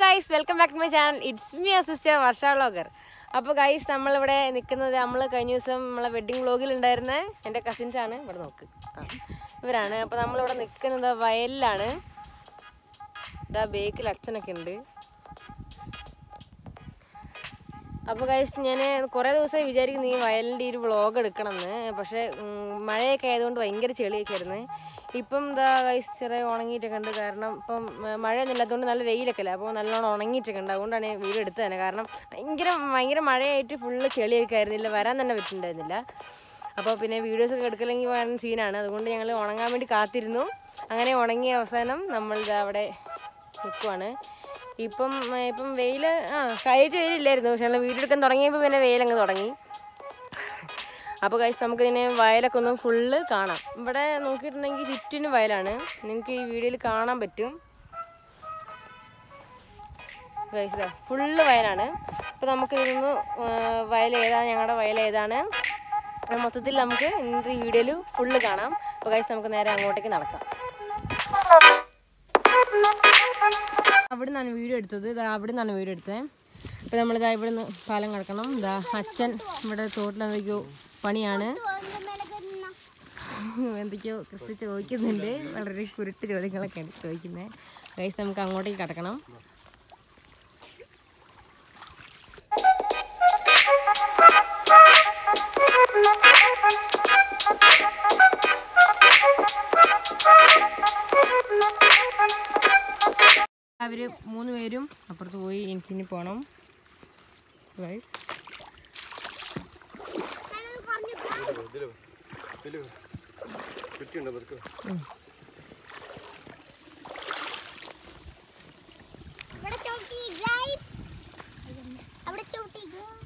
Guys welcome back to my channel it's me sister Varsha vlogger അപ്പോൾ guys നമ്മളിവിടെ നിൽക്കുന്നത് നമ്മൾ കഴിഞ്ഞ ദിവസം നമ്മളെ വെഡിങ് വ്ളോഗിൽ ഉണ്ടായിരുന്ന എൻ്റെ കസിൻസ് ആണ് ഇവിടെ നോക്ക് ആ ഇവരാണ് അപ്പോൾ നമ്മളിവിടെ നിൽക്കുന്നത് വയലിലാണ് ഇതാ ബേക്കിൽ അച്ഛനൊക്കെ ഉണ്ട് അപ്പോൾ ഗൈസ് ഞാൻ കുറേ ദിവസമായി വിചാരിക്കുന്നു ഈ വയലിൻ്റെ ഈ ഒരു വ്ളോഗ് എടുക്കണമെന്ന് പക്ഷേ ഉം, മഴയൊക്കെ ആയതുകൊണ്ട് ഭയങ്കര ചെളിയൊക്കെ ആയിരുന്നു ഇപ്പം എന്താ ഗൈസ് ചെറിയ ഉണങ്ങിയിട്ടൊക്കെ ഉണ്ട് കാരണം ഇപ്പം ഉം, മഴയൊന്നും ഇല്ലാത്തതുകൊണ്ട് നല്ല വെയിലൊക്കെ അല്ലേ അപ്പോൾ നല്ലോണം ഉണങ്ങിയിട്ടൊക്കെ ഉണ്ട് അതുകൊണ്ടാണ് ഞാൻ വീഡിയോ എടുത്തത് തന്നെ കാരണം ഭയങ്കര ഭയങ്കര മഴയായിട്ട് ഫുള്ള് ചെളിയൊക്കെ ആയിരുന്നില്ല വരാൻ തന്നെ പറ്റുന്നുണ്ടായിരുന്നില്ല അപ്പോൾ പിന്നെ വീഡിയോസൊക്കെ എടുക്കലെങ്കിൽ വരാൻ സീനാണ് അതുകൊണ്ട് ഞങ്ങൾ ഉണങ്ങാൻ വേണ്ടി കാത്തിരുന്നു അങ്ങനെ ഉണങ്ങിയ അവസാനം നമ്മൾ ഇതാ അവിടെ നിൽക്കുവാണ് ഇപ്പം ഏ, ഇപ്പം വെയിൽ ആ കഴിഞ്ഞിട്ട് വെയിലില്ലായിരുന്നു പക്ഷെ നമ്മൾ വീഡിയോ എടുക്കാൻ തുടങ്ങിയപ്പോൾ പിന്നെ വെയിലങ്ങ് തുടങ്ങി അപ്പോൾ കഴിച്ച് നമുക്കിതിനെ വയലൊക്കെ ഒന്ന് ഫുള്ള് കാണാം ഇവിടെ നോക്കിയിട്ടുണ്ടെങ്കിൽ ചുറ്റിനും വയലാണ് നിങ്ങൾക്ക് ഈ വീഡിയോയിൽ കാണാൻ പറ്റും കഴിച്ചതാ ഫുള്ള് വയലാണ് അപ്പോൾ നമുക്ക് ഇതൊന്ന് വയൽ ഏതാണ് ഞങ്ങളുടെ വയൽ ഏതാണ് അത് മൊത്തത്തിൽ നമുക്ക് ഇന്നത്തെ ഈ വീഡിയോയിൽ ഫുള്ള് കാണാം അപ്പോൾ കഴിച്ച് നമുക്ക് നേരെ അങ്ങോട്ടേക്ക് നടക്കാം അവിടെ നിന്നാണ് വീഡിയോ എടുത്തത് ഇതാ അവിടെ നിന്നാണ് വീഡിയോ എടുത്തത് അപ്പോൾ നമ്മളിതാ ഇവിടെ നിന്ന് പാലം കിടക്കണം ഇതാ അച്ഛൻ ഇവിടെ തോട്ടിൽ എന്തൊക്കെയോ പണിയാണ് എന്തൊക്കെയോ കൃഷി ചോദിക്കുന്നുണ്ട് വളരെ കുരുട്ട് ചോദ്യങ്ങളൊക്കെയാണ് ചോദിക്കുന്നത് ഗൈസ് നമുക്ക് അങ്ങോട്ടേക്ക് കിടക്കണം അവര് മൂന്ന് പേരും അപ്പുറത്ത് പോയി എനിക്കിനി പോകണം ഗൈസ് അവിടെ ചവിട്ടി guys. അവിടെ ചവിട്ടി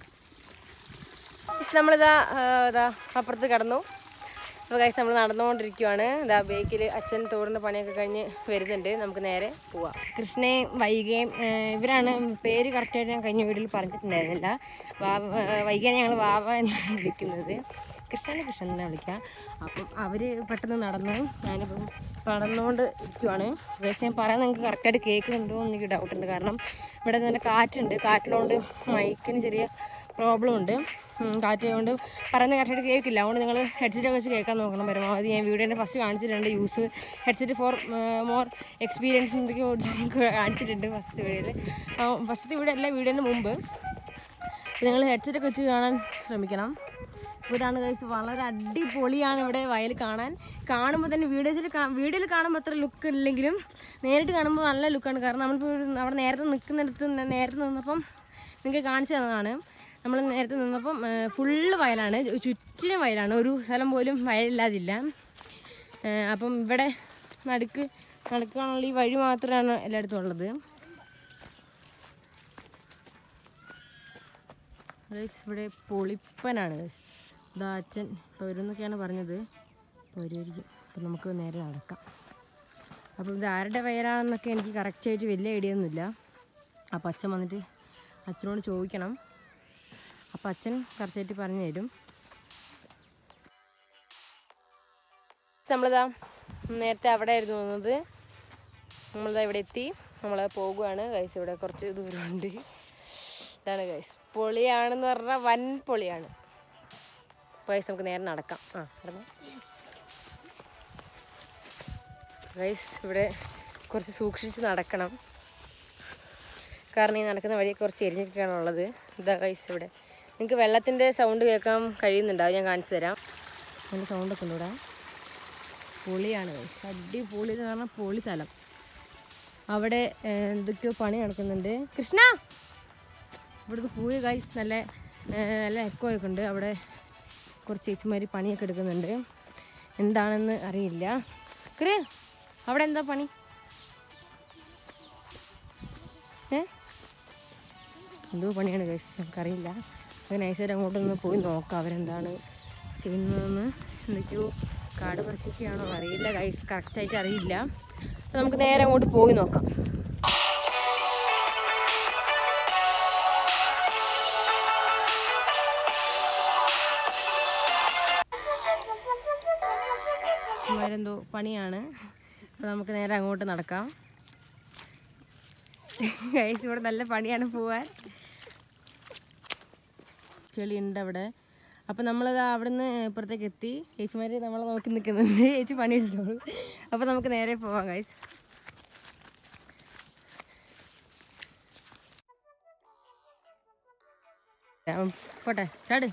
ഗൈസ് നമ്മളിതാ ആ, ഇതാ അപ്പുറത്ത് കിടന്നു അപ്പോൾ ഗൈസ് നമ്മൾ നടന്നുകൊണ്ടിരിക്കുവാണ് ഇതാ ബേക്കിൽ അച്ഛൻ തോടിൻ്റെ പണിയൊക്കെ കഴിഞ്ഞ് വരുന്നുണ്ട് നമുക്ക് നേരെ പോവാം കൃഷ്ണയും വൈകയും ആ, ഇവരാണ് പേര് കറക്റ്റായിട്ട് ഞാൻ കഴിഞ്ഞ വീഡിയോയിൽ പറഞ്ഞിട്ടുണ്ടായിരുന്നില്ല വാവ വൈകിയാണ് ഞങ്ങൾ വാവ എന്നാണ് വിളിക്കുന്നത് കൃഷ്ണനെ കൃഷ്ണൻ തന്നെ വിളിക്കാം അപ്പം അവർ പെട്ടെന്ന് നടന്നു ഞാനിപ്പം നടന്നുകൊണ്ട് ഇരിക്കുവാണ് ഗൈസ് ഞാൻ പറയാൻ നിങ്ങൾക്ക് കറക്റ്റായിട്ട് കേൾക്കുന്നുണ്ടോ എന്ന് എനിക്ക് ഡൗട്ട് ഉണ്ട് കാരണം ഇവിടെ നല്ല കാറ്റുണ്ട് കാറ്റിലുകൊണ്ട് മൈക്കിന് ചെറിയ പ്രോബ്ലം ഉണ്ട് ഉം, കാറ്റ് കൊണ്ട് പറയുന്ന കറക്റ്റായിട്ട് കേൾക്കില്ല അതുകൊണ്ട് നിങ്ങൾ ഹെഡ്സെറ്റ് വെച്ച് കേൾക്കാൻ നോക്കണം പരമാവധി ഞാൻ വീഡിയോൻ്റെ ഫസ്റ്റ് കാണിച്ചിട്ടുണ്ട് use headset for more experience എന്തൊക്കെയോ കാണിച്ചിട്ടുണ്ട് ഫസ്റ്റ് വീഡിയോയിൽ ഫസ്റ്റ് വീഡിയോ അല്ല വീഡിയോൻ്റെ മുമ്പ് നിങ്ങൾ ഹെഡ്സെറ്റ് ഒക്കെ വെച്ച് കാണാൻ ശ്രമിക്കണം അപ്പോൾ ഇതാണ് കഴിച്ച് വളരെ അടിപൊളിയാണ് ഇവിടെ വയൽ കാണാൻ കാണുമ്പോൾ തന്നെ വീഡിയോസിൽ വീഡിയോയിൽ കാണുമ്പോൾ അത്ര ലുക്ക് ഇല്ലെങ്കിലും നേരിട്ട് കാണുമ്പോൾ നല്ല ലുക്കാണ് കാരണം നമ്മളിപ്പോൾ ഒരു അവിടെ നേരത്തെ നിൽക്കുന്നിടത്ത് ന- നേരത്തെ നിന്നപ്പം നിങ്ങൾക്ക് കാണിച്ചു തന്നതാണ് നമ്മൾ നേരത്തെ നിന്നപ്പം ഫുള്ള് വയലാണ് ചുറ്റിനും വയലാണ് ഒരു സ്ഥലം പോലും വയലില്ലാതില്ല ഏഹ് അപ്പം ഇവിടെ നടുക്ക് നടക്കാനുള്ള ഈ വഴി മാത്രമാണ് എല്ലായിടത്തും ഉള്ളത് ഗൈസ് ഇവിടെ പൊളിപ്പനാണ് ഗൈസ് ഇതാ അച്ഛൻ ഇപ്പോൾ വരുന്നൊക്കെയാണ് പറഞ്ഞത് ഇപ്പോൾ വരുമായിരിക്കും അപ്പോൾ നമുക്ക് നേരെ നടക്കാം അപ്പോൾ ഇത് ആരുടെ വയലാണെന്നൊക്കെ എനിക്ക് കറക്റ്റായിട്ട് വലിയ ഐഡിയ ഒന്നുമില്ല അപ്പോൾ അച്ഛൻ വന്നിട്ട് അച്ഛനോട് ചോദിക്കണം അപ്പോൾ അച്ഛൻ കറക്റ്റായിട്ട് പറഞ്ഞു തരും നമ്മളിതാ നേരത്തെ അവിടെ ആയിരുന്നു വന്നത് നമ്മളിതാ ഇവിടെ എത്തി നമ്മൾ പോകുകയാണ് ഗൈസ് ഇവിടെ കുറച്ച് ദൂരമുണ്ട് ഇതാണ് ഗൈസ് പൊളിയാണെന്ന് പറഞ്ഞാൽ വൻ പൊളിയാണ് ഗൈസ് നമുക്ക് നേരെ നടക്കാം ആ നടന്നു ഗൈസ് ഇവിടെ കുറച്ച് സൂക്ഷിച്ച് നടക്കണം കാരണം ഈ നടക്കുന്ന വഴി കുറച്ച് എരിഞ്ഞിരിക്കുകയാണ് ഉള്ളത് ഇതാ ഗൈസ് ഇവിടെ നിങ്ങൾക്ക് വെള്ളത്തിൻ്റെ സൗണ്ട് കേൾക്കാൻ കഴിയുന്നുണ്ടാവും ഞാൻ കാണിച്ചു തരാം അതിൻ്റെ സൗണ്ടൊക്കെ ഉണ്ട് ഇവിടെ പൊളിയാണ് ഗൈസ് അടിപൊളി എന്ന് പറഞ്ഞാൽ പൊളി സ്ഥലം അവിടെ ഏഹ്, എന്തൊക്കെയോ പണി നടക്കുന്നുണ്ട് കൃഷ്ണ ഇവിടുന്ന് പോയി ഗൈസ് നല്ല ഏഹ്, നല്ല എക്കോ ഒക്കെ ഉണ്ട് അവിടെ കുറച്ച് ചേച്ചിമാർ പണിയൊക്കെ എടുക്കുന്നുണ്ട് എന്താണെന്ന് അറിയില്ല കൃ അവിടെ എന്താ പണി ഏ എന്തോ പണിയാണ് ഗൈസ് നമുക്കറിയില്ല അങ്ങനെ നൈസായിട്ട് അങ്ങോട്ടൊന്ന് പോയി നോക്കാം അവരെന്താണ് ചെയ്യുന്നതെന്ന് എന്തൊക്കെയോ കാട് പറിക്കുകയാണോ അറിയില്ല ഗൈസ് കറക്റ്റായിട്ട് അറിയില്ല അപ്പോൾ നമുക്ക് നേരെ അങ്ങോട്ട് പോയി നോക്കാം ഇവരെന്തോ പണിയാണ് അപ്പോൾ നമുക്ക് നേരെ അങ്ങോട്ട് നടക്കാം ഗൈസ് ഇവിടെ നല്ല പണിയാണ് പോവാൻ ചെളി ഉണ്ട് അവിടെ അപ്പം നമ്മളത് അവിടുന്ന് ഇപ്പുറത്തേക്ക് എത്തി ചേച്ചിമാർ നമ്മളെ നോക്കി നിൽക്കുന്നുണ്ട് ചേച്ചി പണിയെടുത്തോളൂ അപ്പം നമുക്ക് നേരെ പോവാം ഗൈസ് പോട്ടെ ചാട്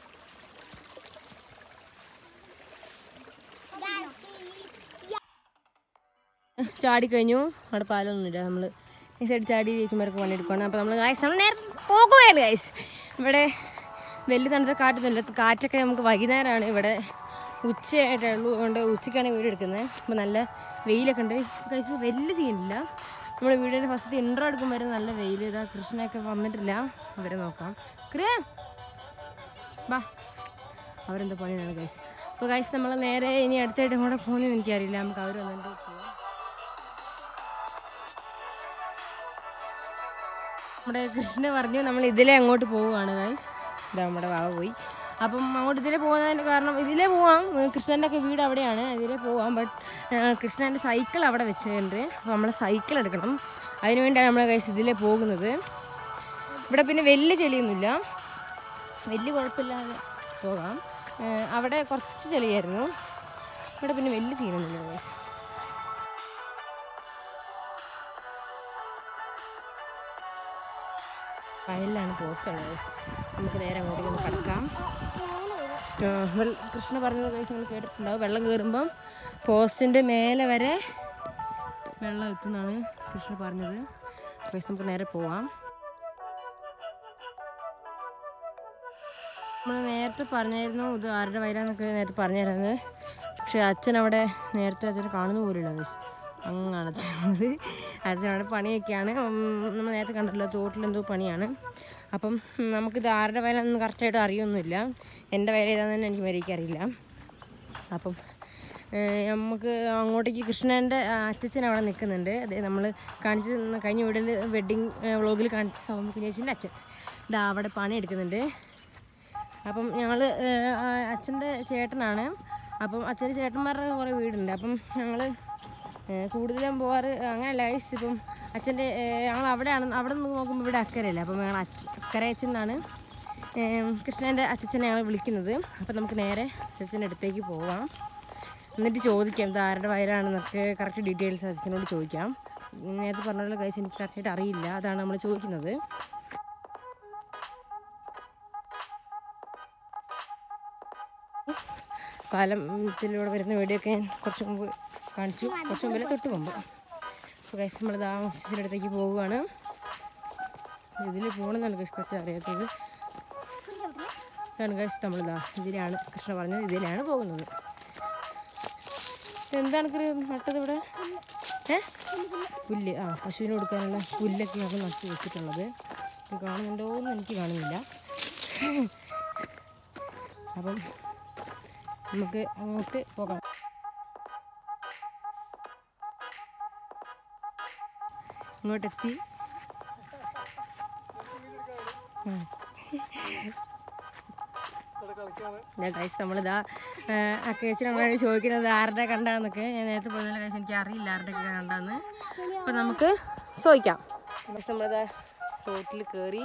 ചാടി കഴിഞ്ഞു അവിടെ പാലൊന്നുമില്ല നമ്മൾ ഈ സൈഡ് ചാടി ചേച്ചിമാർക്ക് പണിയെടുക്കുകയാണ് അപ്പോൾ നമ്മൾ ഗൈസ് നമ്മൾ നേരെ പോകുകയാണ് ഗൈസ് ഇവിടെ വലിയ തണുത്ത കാറ്റൊന്നുമില്ല കാറ്റൊക്കെ നമുക്ക് വൈകുന്നേരമാണ് ഇവിടെ ഉച്ചയായിട്ടേ ഉള്ളൂ അതുകൊണ്ട് ഉച്ചയ്ക്കാണ് വീട് എടുക്കുന്നത് അപ്പോൾ നല്ല വെയിലൊക്കെ ഉണ്ട് ഗൈസ് ഇപ്പോൾ വലിയ സീനില്ല നമ്മുടെ വീടിൻ്റെ ഫസ്റ്റ് ഇൻട്രോ എടുക്കുമ്പോൾ വരെ നല്ല വെയിൽ ഇതാ കൃഷ്ണയൊക്കെ വന്നിട്ടില്ല അവരെ നോക്കാം കൃ ബാ അവരെന്താ പണിയാണ് ഗൈസ് അപ്പോൾ ഗൈസ് നമ്മൾ നേരെ ഇനി അടുത്തായിട്ട് കൂടെ പോകുന്നതെന്ന് എനിക്കറിയില്ല നമുക്ക് അവർ വന്നിട്ട് പോവാം നമ്മുടെ കൃഷ്ണ പറഞ്ഞു നമ്മൾ ഇതിലെ അങ്ങോട്ട് പോവുകയാണ് ഗൈസ് ഇതാ നമ്മുടെ വാവ പോയി അപ്പം അങ്ങോട്ട് ഇതിലെ പോകുന്നതിൻ്റെ കാരണം ഇതിലെ പോവാം കൃഷ്ണൻ്റെ ഒക്കെ വീട് അവിടെയാണ് ഇതിലെ പോവാം ബട്ട് കൃഷ്ണൻ്റെ സൈക്കിൾ അവിടെ വെച്ചിട്ടുണ്ട് അപ്പോൾ നമ്മൾ സൈക്കിൾ എടുക്കണം അതിന് വേണ്ടിയാണ് നമ്മൾ ഗൈസ് ഇതിലെ പോകുന്നത് ഇവിടെ പിന്നെ വലിയ ചെളിയൊന്നുമില്ല വലിയ കുഴപ്പമില്ലാതെ പോകാം ഏഹ് അവിടെ കുറച്ച് ചെളിയായിരുന്നു ഇവിടെ പിന്നെ വലിയ സീനൊന്നുമില്ല ഗൈസ് വയലിലാണ് പോക്കുള്ളത് നമുക്ക് നേരെ അങ്ങോട്ടേക്ക് ഒന്ന് കടക്കാം ആ, വെൾ- കൃഷ്ണ പറഞ്ഞത് കേസ് നിങ്ങൾ കേട്ടിട്ടുണ്ടാവും വെള്ളം കയറുമ്പം പോസ്റ്റിൻ്റെ മേലെ വരെ വെള്ളം എത്തുന്നാണ് കൃഷ്ണ പറഞ്ഞത് കേസ് നമുക്ക് നേരെ പോവാം നമ്മൾ നേരത്തെ പറഞ്ഞായിരുന്നു ഇത് ആരുടെ വയലാന്നൊക്കെ നേരത്തെ പറഞ്ഞായിരുന്നു പക്ഷേ അച്ഛൻ അവിടെ നേരത്തെ അച്ഛനെ കാണുന്ന പോലുമില്ല guys. അങ്ങാണ് അച്ഛനത് അച്ഛനവിടെ പണിയൊക്കെയാണ് ഉം, നമ്മൾ നേരത്തെ കണ്ടല്ലോ തോട്ടിലെന്തോ പണിയാണ് അപ്പം ഉം, നമുക്കിത് ആരുടെ വയലാണെന്ന് കറക്റ്റായിട്ട് അറിയൊന്നുമില്ല എൻ്റെ വയൽ ഏതാണെന്ന് തന്നെ എനിക്ക് മര്യാദയ്ക്ക് അറിയില്ല അപ്പം ഏഹ്, നമുക്ക് അങ്ങോട്ടേക്ക് കൃഷ്ണൻ്റെ അച്ഛൻ അവിടെ നിൽക്കുന്നുണ്ട് അതെ നമ്മൾ കാണിച്ച് തന്ന കഴിഞ്ഞ വീട്ടിൽ വെഡ്ഡിങ് വ്ളോഗിൽ കാണിച്ച സൗമ്യ കുഞ്ഞേച്ചിൻ്റെ അച്ഛൻ ഇതാ അവിടെ പണി എടുക്കുന്നുണ്ട് അപ്പം ഞങ്ങൾ അച്ഛൻ്റെ ചേട്ടനാണ് അപ്പം അച്ഛൻ്റെ ചേട്ടന്മാരുടെ കുറേ വീടുണ്ട് അപ്പം ഞങ്ങൾ കൂടുതലും പോവാറ് അങ്ങനെയല്ല ഗൈസ് ഇപ്പം അച്ഛൻ്റെ ഞങ്ങൾ അവിടെയാണ് അവിടെ നിന്ന് നോക്കുമ്പോൾ ഇവിടെ അക്കരയല്ല അപ്പം ഞങ്ങൾ അക്കര അച്ഛൻ എന്നാണ് കൃഷ്ണൻ്റെ അച്ഛനെ ഞങ്ങൾ വിളിക്കുന്നത് അപ്പം നമുക്ക് നേരെ അച്ഛൻ്റെ അടുത്തേക്ക് പോവാം എന്നിട്ട് ചോദിക്കാം ഇത് ആരുടെ വയലാണെന്നൊക്കെ കറക്റ്റ് ഡീറ്റെയിൽസ് അച്ഛനോട് ചോദിക്കാം നേരത്തെ പറഞ്ഞ കഴിച്ച് എനിക്ക് കറക്റ്റായിട്ട് അറിയില്ല അതാണ് നമ്മൾ ചോദിക്കുന്നത് പാലത്തിലൂടെ വരുന്ന വീഡിയോയൊക്കെ ഞാൻ കുറച്ച് മുമ്പ് കാണിച്ചു കുറച്ച് മുമ്പിൽ തൊട്ട് മുമ്പ് അപ്പോൾ ഗൈസ് നമ്മൾ ആ ഓഫീസിൻ്റെ അടുത്തേക്ക് പോവുകയാണ് ഇതിൽ പോകണമെന്നാണ് ഗൈസ് കുറച്ച് അറിയാത്തത് ഇതാണ് ഗൈസ് നമ്മളിതാ ഇതിലാണ് കൃഷ്ണ പറഞ്ഞത് ഇതിലാണ് പോകുന്നത് എന്താണ് കൃ നട്ടത് ഇവിടെ ഏ പുല്ല് ആ പശുവിന് കൊടുക്കാനുള്ള പുല്ലൊക്കെ ഞങ്ങൾ നട്ട് വെച്ചിട്ടുള്ളത് ഇത് കാണുന്നുണ്ടോ എന്ന് എനിക്ക് കാണുന്നില്ല അപ്പം നമുക്ക് അങ്ങോട്ട് പോകാം ഇങ്ങോട്ടെത്തി കഴിച്ച് നമ്മളിതാ അക്കേച്ചനോട് ചോദിക്കുന്നത് ആരുടെ കണ്ടാന്നൊക്കെ ഞാൻ നേരത്തെ പറഞ്ഞ കഴിച്ച് എനിക്ക് അറിയില്ല ആരുടെ ഒക്കെ കണ്ടാന്ന് അപ്പം നമുക്ക് ചോദിക്കാം പക്ഷെ നമ്മളിതാ റോട്ടിൽ കയറി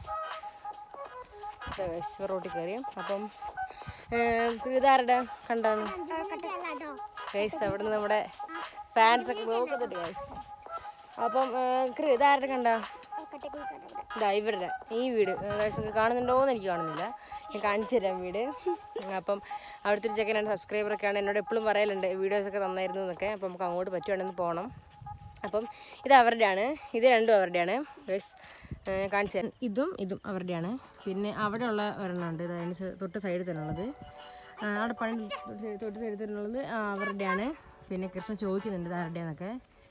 റോട്ടിൽ കയറി അപ്പം ഇതാരുടെ കണ്ടാണ് ഗൈസ് അവിടെ നിന്ന് നമ്മുടെ ഫാൻസ് ഒക്കെ നോക്കുന്നുണ്ട് ഗൈസ് അപ്പം കൃ ഇതാരുടെ കണ്ട ഇതാ ഇവരുടെ ഈ വീട് ഗൈസ് നിങ്ങൾക്ക് കാണുന്നുണ്ടോ എന്ന് എനിക്ക് കാണുന്നില്ല ഞാൻ കാണിച്ചു തരാം വീട് അപ്പം അവിടുത്തെ ഒരു ചെക്കനാണ് സബ്സ്ക്രൈബറൊക്കെയാണ് എന്നോട് എപ്പോഴും പറയലുണ്ട് വീഡിയോസൊക്കെ നന്നായിരുന്നു എന്നൊക്കെ അപ്പം നമുക്ക് അങ്ങോട്ട് പറ്റുവാണെങ്കിൽ പോകണം അപ്പം ഇത് അവരുടെയാണ് ഇത് രണ്ടും അവരുടെയാണ് ഗൈസ് കാണിച്ചു തരാം ഇതും ഇതും അവരുടെയാണ് പിന്നെ അവിടെ ഉള്ള ഒരെണ്ണമുണ്ട് ഇത് അതിന് സ- തൊട്ട് സൈഡിൽ തന്നെ ഉള്ളത് ആ, അവിടെ പണി തൊട്ട് തൊട്ട് സൈഡിൽ തന്നെ ഉള്ളത് ആ, അവരുടെയാണ് പിന്നെ കൃഷ്ണ ചോദിക്കുന്നുണ്ട് ഇത് ആരുടെയാന്നൊക്കെ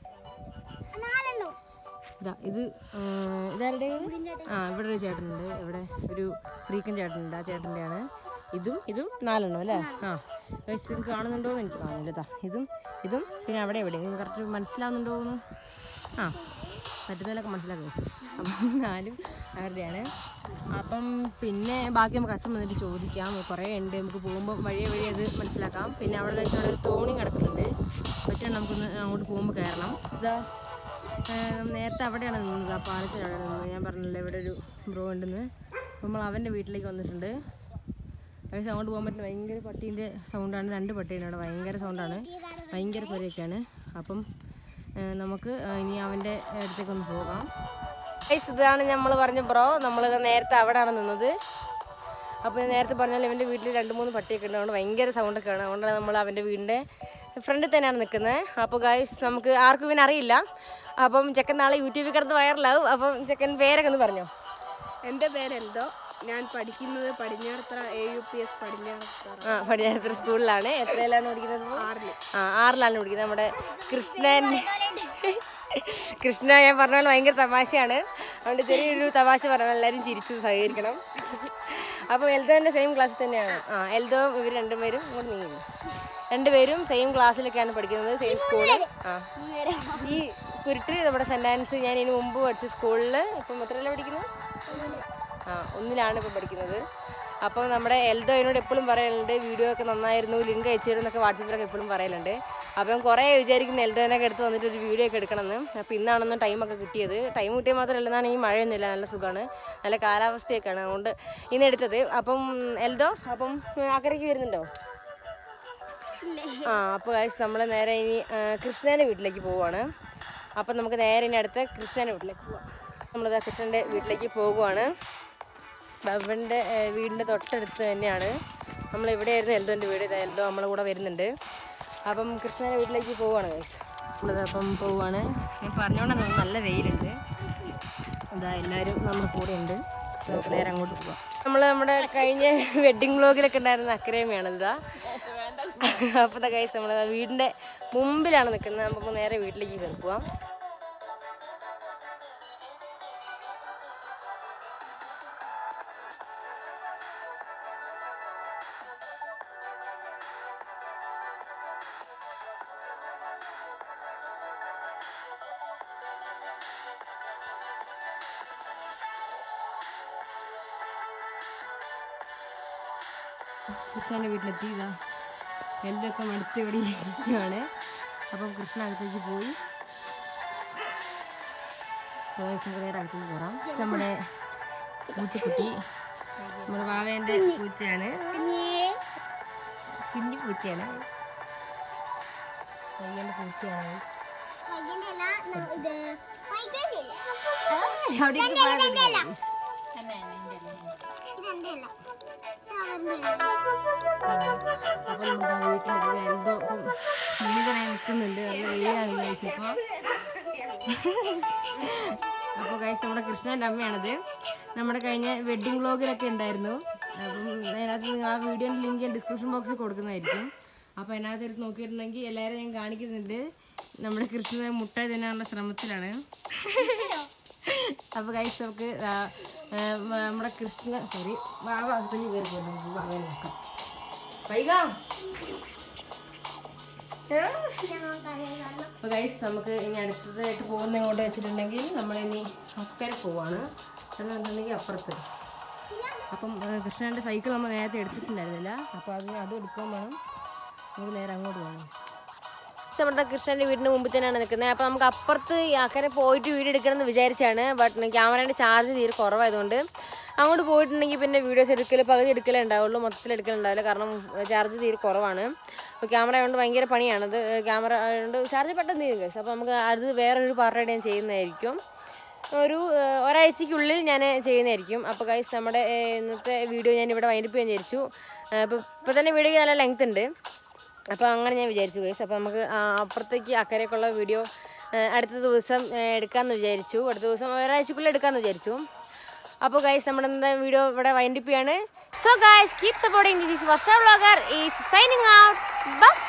ഇതാ ഇത് ആ, ഇതാരുടെ ആ ഇവിടെ ഒരു ചേട്ടനുണ്ട് ഇവിടെ ഒരു ഫ്രീക്കൻ ചേട്ടനുണ്ട് ആ ചേട്ടൻ്റെയാണ് ഇതും ഇതും നാലെണ്ണം അല്ലേ ആ ഗൈസ് ഇത് കാണുന്നുണ്ടോ എന്ന് എനിക്ക് കാണുന്നില്ല ഇതാ ഇതും ഇതും പിന്നെ അവിടെ എവിടെ നിങ്ങൾക്ക് കറക്റ്റ് മനസ്സിലാവുന്നുണ്ടോ എന്ന് ആ പറ്റുന്നതിലൊക്കെ മനസ്സിലാക്കും അപ്പം നാലും അവരുടെയാണ് അപ്പം പിന്നെ ബാക്കി നമുക്ക് അച്ഛൻ വന്നിട്ട് ചോദിക്കാം കുറേ ഉണ്ട് നമുക്ക് പോകുമ്പോൾ വഴിയെ വഴി അത് മനസ്സിലാക്കാം പിന്നെ അവിടെ കഴിച്ച് അവിടെ ഒരു തോണി കിടക്കുന്നുണ്ട് പറ്റുകയാണ് നമുക്കൊന്ന് അങ്ങോട്ട് പോകുമ്പോൾ കയറണം ഇതാ ഏഹ് നേരത്തെ അവിടെയാണ് നിന്നത് ആ പാലത്തിൽ അവിടെ നിന്നത് ഞാൻ പറഞ്ഞില്ലേ ഇവിടെ ഒരു ബ്രോ ഉണ്ടെന്ന് അപ്പോൾ നമ്മൾ അവൻ്റെ വീട്ടിലേക്ക് വന്നിട്ടുണ്ട് ഏകദേശം അങ്ങോട്ട് പോകാൻ പറ്റില്ല ഭയങ്കര പട്ടീൻ്റെ സൗണ്ടാണ് രണ്ട് പട്ടീൻ്റെ അവിടെ ഭയങ്കര സൗണ്ടാണ് ഭയങ്കര കുരയൊക്കെയാണ് അപ്പം ഏഹ് നമുക്ക് ഏഹ് ഇനി അവൻ്റെ അടുത്തേക്കൊന്ന് പോകാം ഗൈസ് ഇതാണ് നമ്മൾ പറഞ്ഞ ബ്രോ നമ്മൾ നേരത്തെ അവിടെയാണ് നിന്നത് അപ്പോൾ ഞാൻ നേരത്തെ പറഞ്ഞാൽ ഇവൻ്റെ വീട്ടിൽ രണ്ട് മൂന്ന് പട്ടിയൊക്കെ ഉണ്ട് അതുകൊണ്ട് ഭയങ്കര സൗണ്ടൊക്കെയാണ് അതുകൊണ്ടാണ് നമ്മൾ അവൻ്റെ വീടിൻ്റെ ഫ്രണ്ടിൽ തന്നെയാണ് നിൽക്കുന്നത് അപ്പോൾ ഗൈസ് നമുക്ക് ആർക്കും ഇവനെ അറിയില്ല അപ്പം ചെക്കൻ നാളെ യൂട്യൂബിൽ കിടന്ന് വൈറലാവും അപ്പം ചെക്കൻ പേരൊക്കെ ഒന്ന് പറഞ്ഞോ എൻ്റെ പേര് എൽദോ ഞാൻ പഠിക്കുന്നത് Padinjarathara A U P S Padinjarathara ആ പടിഞ്ഞാറത്തൂർ സ്കൂളിലാണ് എത്രയിലാണ് പഠിക്കുന്നത് ആറിൽ ആ ആറിലാണ് പഠിക്കുന്നത് നമ്മുടെ കൃഷ്ണൻ കൃഷ്ണ ഞാൻ പറഞ്ഞ പോലെ ഭയങ്കര തമാശയാണ് അതുകൊണ്ട് ചെറിയൊരു തമാശ പറഞ്ഞാൽ എല്ലാവരും ചിരിച്ചു സഹകരിക്കണം അപ്പോൾ എൽദോൻ്റെ സെയിം ക്ലാസ്സിൽ തന്നെയാണ് ആ എൽദോ ഇവർ രണ്ടുപേരും ഇങ്ങോട്ട് നീങ്ങുന്നു രണ്ടുപേരും സെയിം ക്ലാസ്സിലൊക്കെയാണ് പഠിക്കുന്നത് സെയിം സ്കൂളിൽ ആ ഈ കുരുട്ട് നമ്മുടെ സെൻറ് ആൻസ് ഞാൻ ഇതിന് മുമ്പ് പഠിച്ച സ്കൂളിൽ ഇപ്പം എത്രയല്ല പഠിക്കുന്നത് ആ ഒന്നിലാണ് ഇപ്പോൾ പഠിക്കുന്നത് അപ്പോൾ നമ്മുടെ എൽദോ എന്നോട് എപ്പോഴും പറയലുണ്ട് വീഡിയോ ഒക്കെ നന്നായിരുന്നു ലിങ്ക് അയച്ചു തരും എന്നൊക്കെ വാട്സപ്പിലൊക്കെ എപ്പോഴും പറയലുണ്ട് അപ്പം കുറേ വിചാരിക്കുന്ന എൽദോനൊക്കെ എടുത്ത് വന്നിട്ട് ഒരു വീഡിയോ ഒക്കെ എടുക്കണമെന്ന് അപ്പോൾ ഇന്നാണെന്ന് ടൈമൊക്കെ കിട്ടിയത് ടൈം കിട്ടിയാൽ മാത്രമല്ല എന്നാണ് ഈ മഴയൊന്നുമില്ല നല്ല സുഖമാണ് നല്ല കാലാവസ്ഥയൊക്കെയാണ് അതുകൊണ്ട് ഇന്ന് എടുത്തത് അപ്പം എൽദോ അപ്പം അക്കരയ്ക്ക് വരുന്നുണ്ടോ ആ അപ്പോൾ ഗൈസ് നമ്മൾ നേരെ ഇനി ആ, കൃഷ്ണേൻ്റെ വീട്ടിലേക്ക് പോവുകയാണ് അപ്പം നമുക്ക് നേരെ ഇനി അടുത്ത കൃഷ്ണേൻ്റെ വീട്ടിലേക്ക് പോവാം നമ്മളിതാ കൃഷ്ണൻ്റെ വീട്ടിലേക്ക് പോകുവാണ് അവൻ്റെ വീടിൻ്റെ തൊട്ടടുത്ത് തന്നെയാണ് നമ്മൾ ഇവിടെയായിരുന്നു എൽദോൻ്റെ വീട് ഇതാ എൽദോ നമ്മളെ കൂടെ വരുന്നുണ്ട് അപ്പം കൃഷ്ണൻ്റെ വീട്ടിലേക്ക് പോവുകയാണ് ഗൈസ് നമ്മളിതപ്പം പോവുകയാണ് ഞാൻ പറഞ്ഞോണ്ട് നമുക്ക് നല്ല വെയിലുണ്ട് ഇതാ എല്ലാവരും നമ്മുടെ കൂടെ ഉണ്ട് നമുക്ക് നേരെ അങ്ങോട്ട് പോവാം നമ്മൾ നമ്മുടെ കഴിഞ്ഞ വെഡ്ഡിങ് വ്ലോഗിലൊക്കെ ഉണ്ടായിരുന്ന അക്കരേമയാണ് ഇതാ അപ്പോൾ ഗൈസ് നമ്മൾ വീടിൻ്റെ മുമ്പിലാണ് നിൽക്കുന്നത് നമുക്ക് നേരെ വീട്ടിലേക്ക് കയറി പോവാം കൃഷ്ണൻ്റെ വീട്ടിലെത്തി ഇതാ എല്ലൊക്കെ മടുത്ത് ഇവിടെ ഇരിക്കുകയാണ് അപ്പം കൃഷ്ണ അകത്തേക്ക് പോയി അപ്പോൾ നമുക്ക് നേരെ അകത്തേക്ക് പോകാം നമ്മുടെ പൂച്ചക്കുട്ടി നമ്മുടെ വാവേൻ്റെ പൂച്ചയാണ് കുഞ്ഞു പൂച്ചയാണ് പയ്യൻ്റെ പൂച്ചയാണ് വൈകിട്ടല്ല, ന- ഇത് വൈകിട്ടില്ല. അവിടേക്ക് പോയാൽ മതി guys. ഇതെന്റെ അല്ല. ഇത് അവന്റെ അപ്പം നമ്മുടെ വീട്ടിലെത്തി എന്തോ ഇപ്പം വെളിയിലായി നിൽക്കുന്നുണ്ട് നല്ല വെയിലാണ് ഗൈസ് ഇപ്പോൾ അപ്പോൾ ഗൈസ് നമ്മുടെ കൃഷ്ണൻ്റെ അമ്മയാണത് നമ്മുടെ കഴിഞ്ഞ വെഡ്ഡിങ് വ്ലോഗിലൊക്കെ ഉണ്ടായിരുന്നു അപ്പം അതിനകത്ത് നിങ്ങൾ ആ വീഡിയോൻ്റെ ലിങ്ക് ഞാൻ ഡിസ്ക്രിപ്ഷൻ ബോക്സിൽ കൊടുക്കുന്നതായിരിക്കും അപ്പോൾ അതിനകത്ത് എടുത്ത് നോക്കിയിട്ടുണ്ടെങ്കിൽ എല്ലാവരും ഞാൻ കാണിക്കുന്നുണ്ട് നമ്മുടെ കൃഷ്ണ മുട്ട തിന്നാനുള്ള ശ്രമത്തിലാണ് അപ്പോൾ ഗൈസ് നമുക്ക് ആ, ആ, നമ്മുടെ കൃഷ്ണ സോറി വാവ കുഞ്ഞ് കയറി പോകുന്നു വാവയെ നോക്കാം വൈകാ അപ്പോൾ ഗൈസ് നമുക്ക് ഇനി അടുത്തതായിട്ട് പോകുന്ന എങ്ങോട്ട് വെച്ചിട്ടുണ്ടെങ്കിൽ നമ്മളിനി അക്കരെ പോവാണ് എന്നുണ്ടെങ്കിൽ അപ്പുറത്ത് അപ്പം ആ, കൃഷ്ണൻ്റെ സൈക്കിൾ നമ്മൾ നേരത്തെ എടുത്തിട്ടുണ്ടായിരുന്നില്ല അപ്പോൾ അത് അതും എടുക്കാൻ വേണം നമുക്ക് നേരെ അങ്ങോട്ട് പോകണം നമ്മുടെ കൃഷ്ണൻ്റെ വീടിന് മുമ്പിൽ തന്നെയാണ് നിൽക്കുന്നത് അപ്പോൾ നമുക്ക് അപ്പുറത്ത് ഈ അക്കരെ പോയിട്ട് വീഡിയോ എടുക്കണം എന്ന് വിചാരിച്ചാണ് ബട്ട് ക്യാമറയുടെ ചാർജ് തീരെ കുറവായതുകൊണ്ട് അങ്ങോട്ട് പോയിട്ടുണ്ടെങ്കിൽ പിന്നെ വീഡിയോസ് എടുക്കൽ പകുതി എടുക്കലേ ഉണ്ടാവുള്ളൂ മൊത്തത്തിൽ എടുക്കലുണ്ടാവില്ല കാരണം ചാർജ് തീരെ കുറവാണ് അപ്പോൾ ക്യാമറ ആയതുകൊണ്ട് ഭയങ്കര പണിയാണത് ക്യാമറ ആയതുകൊണ്ട് ചാർജ് പെട്ടെന്ന് തീരും കേസ് അപ്പോൾ നമുക്ക് അത് വേറൊരു പാർട്ടായിട്ട് ഞാൻ ചെയ്യുന്നതായിരിക്കും ഒരു ഏഹ്, ഒരാഴ്ചയ്ക്കുള്ളിൽ ഞാൻ ചെയ്യുന്നതായിരിക്കും അപ്പോൾ ഗൈസ് നമ്മുടെ ഏഹ്, ഇന്നത്തെ വീഡിയോ ഞാൻ ഇവിടെ വൈൻഡപ്പ് ചെയ്യാൻ വിചാരിച്ചു അപ്പോൾ ഇപ്പോൾ തന്നെ വീഡിയോക്ക് നല്ല ലെങ്ത് ഉണ്ട് അപ്പോൾ അങ്ങനെ ഞാൻ വിചാരിച്ചു ഗൈസ് അപ്പോൾ നമുക്ക് ആ, അപ്പുറത്തേക്ക് അക്കരയ്ക്കുള്ള വീഡിയോ ഏഹ്, അടുത്ത ദിവസം ഏഹ്, എടുക്കാമെന്ന് വിചാരിച്ചു അടുത്ത ദിവസം ഒരാഴ്ചക്കുള്ളിൽ എടുക്കാമെന്ന് വിചാരിച്ചു അപ്പോൾ ഗൈസ് നമ്മുടെ ഇന്നത്തെ വീഡിയോ ഇവിടെ വൈൻഡപ്പ് ചെയ്യാണ് so guys keep supporting this Varsha vlogger is signing out by